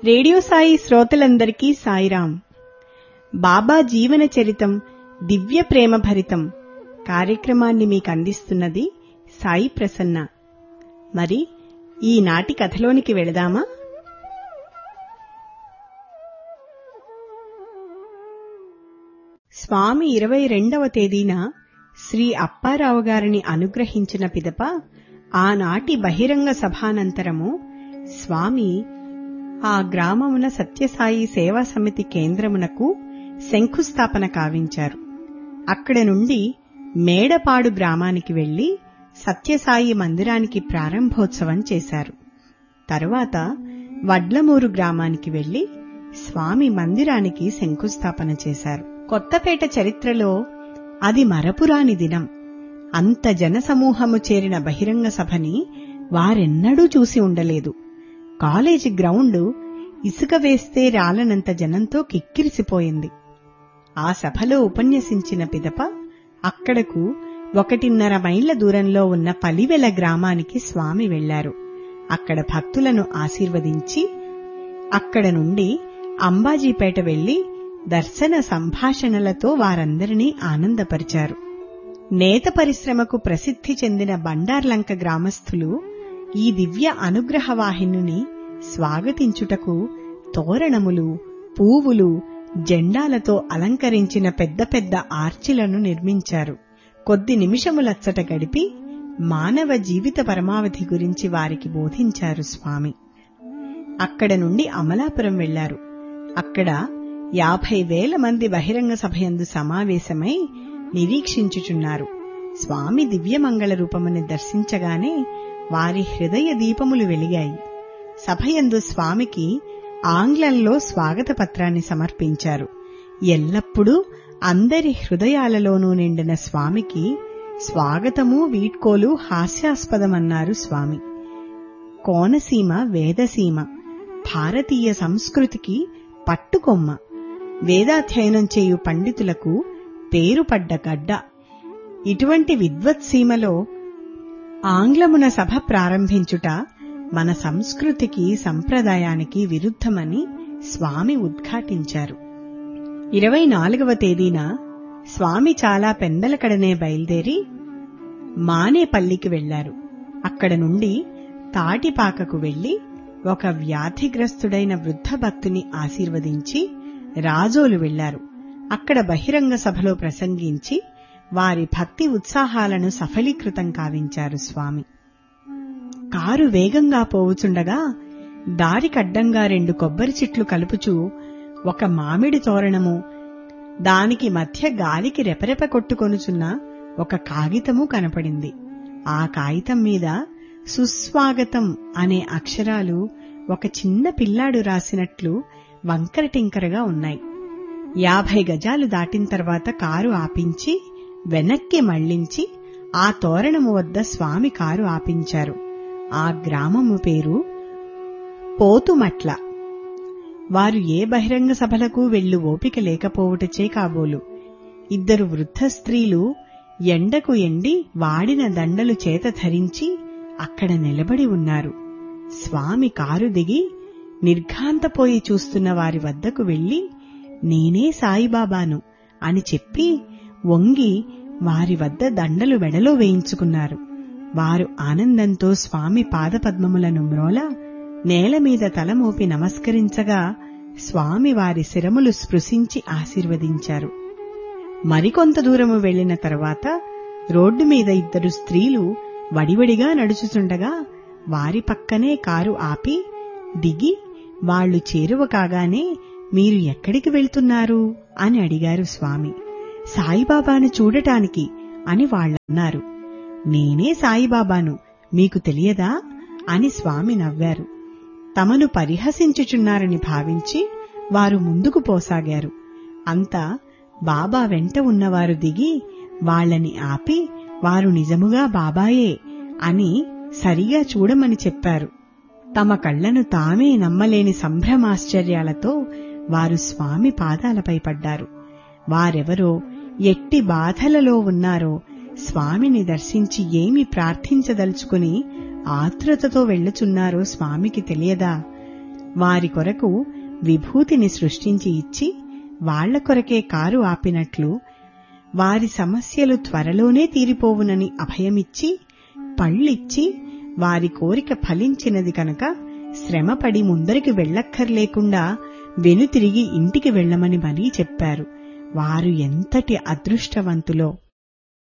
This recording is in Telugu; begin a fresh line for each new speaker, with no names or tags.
రేడియో సాయి శ్రోతలందరికీ సాయిరాం బాబా జీవన చరితం దివ్య ప్రేమ భరితం కార్యక్రమాన్ని మీకు అందిస్తున్నది సాయి ప్రసన్న మరి ఈనాటి కథలోనికి వెళదామా స్వామి ఇరవై రెండవ తేదీన శ్రీ అప్పారావు గారిని అనుగ్రహించిన పిదప ఆనాటి బహిరంగ సభానంతరము స్వామి ఆ గ్రామమున సత్యసాయి సేవా సమితి కేంద్రమునకు శంకుస్థాపన కావించారు అక్కడ నుండి మేడపాడు గ్రామానికి వెళ్లి సత్యసాయి మందిరానికి ప్రారంభోత్సవం చేశారు తరువాత వడ్లమూరు గ్రామానికి వెళ్లి స్వామి మందిరానికి శంకుస్థాపన చేశారు కొత్తపేట చరిత్రలో అది మరపురాని దినం అంత జనసమూహము చేరిన బహిరంగ సభని వారెన్నడూ చూసి ఉండలేదు కాలేజీ గ్రౌండ్ ఇసుక వేస్తే రాలనంత జనంతో కిక్కిరిసిపోయింది ఆ సభలో ఉపన్యసించిన పిదప అక్కడకు ఒకటిన్నర మైళ్ల దూరంలో ఉన్న పలివెల గ్రామానికి స్వామి వెళ్లారు అక్కడ భక్తులను ఆశీర్వదించి అక్కడ నుండి అంబాజీపేట వెళ్లి దర్శన సంభాషణలతో వారందరినీ ఆనందపరిచారు నేత పరిశ్రమకు ప్రసిద్ధి చెందిన బండార్లంక గ్రామస్థులు ఈ దివ్య అనుగ్రహ వాహినుని స్వాగతించుటకు తోరణములు పూవులు జెండాలతో అలంకరించిన పెద్ద పెద్ద ఆర్చిలను నిర్మించారు కొద్ది నిమిషములచ్చట గడిపి మానవ జీవిత పరమావధి గురించి వారికి బోధించారు స్వామి అక్కడ నుండి అమలాపురం వెళ్లారు అక్కడ యాభై వేల మంది బహిరంగ సభయందు సమావేశమై నిరీక్షించుచున్నారు స్వామి దివ్యమంగళ రూపముని దర్శించగానే వారి హృదయ దీపములు వెలిగాయి సభయందు స్వామికి ఆంగ్లంలో స్వాగత పత్రాన్ని సమర్పించారు ఎల్లప్పుడూ అందరి హృదయాలలోనూ నిండిన స్వామికి స్వాగతము వీడ్కోలు హాస్యాస్పదమన్నారు స్వామి కోనసీమ వేదసీమ భారతీయ సంస్కృతికి పట్టుకొమ్మ వేదాధ్యయనం చేయు పండితులకు పేరుపడ్డ గడ్డ ఇటువంటి విద్వత్సీమలో ఆంగ్లమున సభ ప్రారంభించుట మన సంస్కృతికి సంప్రదాయానికి విరుద్ధమని స్వామి ఉద్ఘాటించారు ఇరవై నాలుగవ తేదీన స్వామి చాలా పెందలకడనే బయలుదేరి మానేపల్లికి వెళ్లారు అక్కడ నుండి తాటిపాకకు వెళ్లి ఒక వ్యాధిగ్రస్తుడైన వృద్ధ భక్తుని ఆశీర్వదించి రాజోలు వెళ్లారు అక్కడ బహిరంగ సభలో ప్రసంగించి వారి భక్తి ఉత్సాహాలను సఫలీకృతం కావించారు స్వామి కారు వేగంగా పోవుచుండగా దారికడ్డంగా రెండు కొబ్బరి చెట్లు కలుపుచూ ఒక మామిడి తోరణము దానికి మధ్య గాలికి రెపరెప కొట్టుకొనుచున్న ఒక కాగితము కనపడింది ఆ కాగితం మీద సుస్వాగతం అనే అక్షరాలు ఒక చిన్న పిల్లాడు రాసినట్లు వంకరటింకరగా ఉన్నాయి యాభై గజాలు దాటిన తర్వాత కారు ఆపించి వెనక్కి మళ్లించి ఆ తోరణము వద్ద స్వామి కారు ఆపించారు ఆ గ్రామము పేరు పోతుమట్ల వారు ఏ బహిరంగ సభలకు వెళ్లు ఓపిక లేకపోవుటచే కాబోలు ఇద్దరు వృద్ధ స్త్రీలు ఎండకు ఎండి వాడిన దండలు చేత ధరించి అక్కడ నిలబడి ఉన్నారు స్వామి కారు దిగి నిర్ఘాంతపోయి చూస్తున్న వారి వద్దకు వెళ్లి నేనే సాయిబాబాను అని చెప్పి వంగి వారి వద్ద దండలు వెడలో వేయించుకున్నారు వారు ఆనందంతో స్వామి పాదపద్మములను మ్రోల నేలమీద తలమోపి నమస్కరించగా స్వామి వారి శిరములు స్పృశించి ఆశీర్వదించారు మరికొంత దూరము వెళ్లిన తర్వాత రోడ్డు మీద ఇద్దరు స్త్రీలు వడివడిగా నడుచుచుండగా వారి పక్కనే కారు ఆపి దిగి వాళ్లు చేరువ కాగానే మీరు ఎక్కడికి వెళ్తున్నారు అని అడిగారు స్వామి సాయిబాబాను చూడటానికి అని వాళ్ళన్నారు నేనే సాయిబాబాను మీకు తెలియదా అని స్వామి నవ్వారు తమను పరిహసించుచున్నారని భావించి వారు ముందుకు పోసాగారు అంతా బాబా వెంట ఉన్నవారు దిగి వాళ్లని ఆపి వారు నిజముగా బాబాయే అని సరిగా చూడమని చెప్పారు తమ కళ్లను తామే నమ్మలేని సంభ్రమాశ్చర్యాలతో వారు స్వామి పాదాలపై పడ్డారు వారెవరో ఎట్టి బాధలలో ఉన్నారో స్వామిని దర్శించి ఏమి ప్రార్థించదలుచుకుని ఆతృతతో వెళ్ళుచున్నారో స్వామికి తెలియదా వారి కొరకు విభూతిని సృష్టించి ఇచ్చి వాళ్ల కొరకే కారు ఆపినట్లు వారి సమస్యలు త్వరలోనే తీరిపోవునని అభయమిచ్చి పళ్ళిచ్చి వారి కోరిక ఫలించినది కనుక శ్రమపడి ముందరికి వెళ్ళక్కర్లేకుండా వెనుతిరిగి ఇంటికి వెళ్ళమని మరీ చెప్పారు వారు ఎంతటి అదృష్టవంతులో